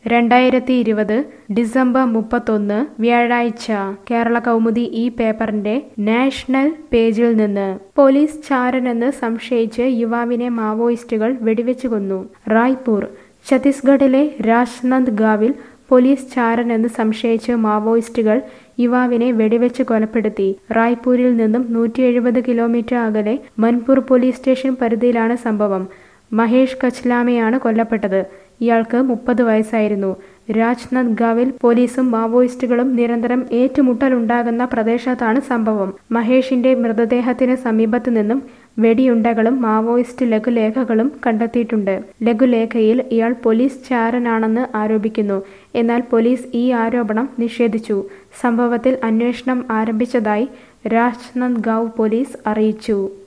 രണ്ടായിരത്തി ഇരുപത് ഡിസംബർ മുപ്പത്തൊന്ന് വ്യാഴാഴ്ച കേരള കൗമുദി ഈ പേപ്പറിന്റെ നാഷണൽ പേജിൽ നിന്ന് പോലീസ് ചാരനെന്ന് സംശയിച്ച് യുവാവിനെ മാവോയിസ്റ്റുകൾ വെടിവെച്ചു കൊന്നു റായ്പൂർ ഛത്തീസ്ഗഡിലെ രാജ്നന്ദ് ഗാവിൽ പോലീസ് ചാരനെന്ന് സംശയിച്ച് മാവോയിസ്റ്റുകൾ യുവാവിനെ വെടിവെച്ച് കൊലപ്പെടുത്തി റായ്പൂരിൽ നിന്നും നൂറ്റി എഴുപത് കിലോമീറ്റർ അകലെ മൻപൂർ പോലീസ് സ്റ്റേഷൻ പരിധിയിലാണ് സംഭവം മഹേഷ് കച്ലാമയാണ് കൊല്ലപ്പെട്ടത് ഇയാൾക്ക് മുപ്പത് വയസ്സായിരുന്നു രാജ്നന്ദ് ഗാവിൽ പോലീസും മാവോയിസ്റ്റുകളും നിരന്തരം ഏറ്റുമുട്ടലുണ്ടാകുന്ന പ്രദേശത്താണ് സംഭവം മഹേഷിന്റെ മൃതദേഹത്തിന് സമീപത്തു നിന്നും വെടിയുണ്ടകളും മാവോയിസ്റ്റ് ലഘുലേഖകളും കണ്ടെത്തിയിട്ടുണ്ട് ലഘുലേഖയിൽ ഇയാൾ പോലീസ് ചാരനാണെന്ന് ആരോപിക്കുന്നു എന്നാൽ പോലീസ് ഈ ആരോപണം നിഷേധിച്ചു സംഭവത്തിൽ അന്വേഷണം ആരംഭിച്ചതായി രാജ്നന്ദ് ഗാവ് പോലീസ് അറിയിച്ചു